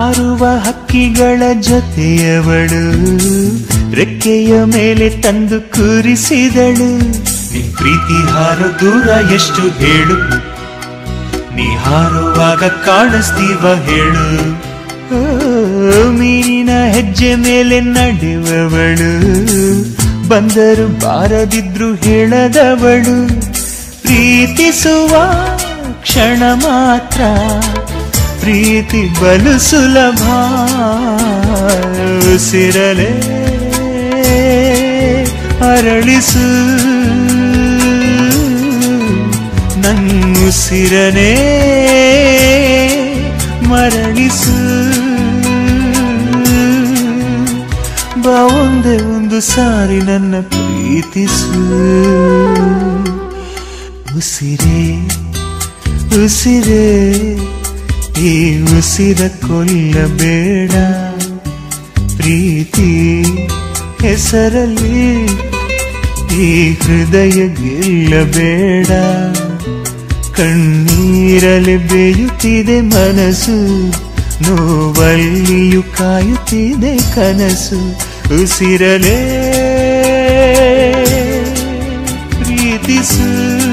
ಹಾರುವ ಹಕ್ಕಿಗಳ ಜೊತೆಯವಳು ರೆಕ್ಕೆಯ ಮೇಲೆ ತಂದು ಕೂರಿಸಿದಳು ನಿನ್ ಪ್ರೀತಿ ಹಾರೋ ದೂರ ಎಷ್ಟು ಹೇಳು ನೀ ಹಾರುವಾಗ ಕಾಣಿಸ್ತೀವ ಹೇಳು ಓ, ಮೀನಿನ ಹೆಜ್ಜೆ ಮೇಲೆ ನಡೆಯುವವಳು ಬಂದರು ಬಾರದಿದ್ರು ಹೇಳದವಳು ಪ್ರೀತಿಸುವ ಕ್ಷಣ ಮಾತ್ರ ಪ್ರೀತಿ ಬಲು ಸುಲಭ ಉಸಿರಲೆ ಅರಳಿಸು ನನ್ನುಸಿರನೇ ಮರಳಿಸು ಬಾ ಒಂದೇ ಒಂದು ಸಾರಿ ನನ್ನ ಪ್ರೀತಿಸು ಉಸಿರೇ ಉಸಿರೇ ಈ ಉಸಿರ ಕೊಲ್ಲಬೇಡ ಪ್ರೀತಿ ಹೆಸರಲ್ಲಿ ಈ ಹೃದಯ ಗೆಲ್ಲಬೇಡ ಕಣ್ಣೀರಲಿ ಬೇಯುತ್ತಿದೆ ಮನಸ್ಸು ನೋವಲ್ಲಿಯೂ ಕಾಯುತ್ತಿದೆ ಕನಸು ಉಸಿರಲೇ ಪ್ರೀತಿಸು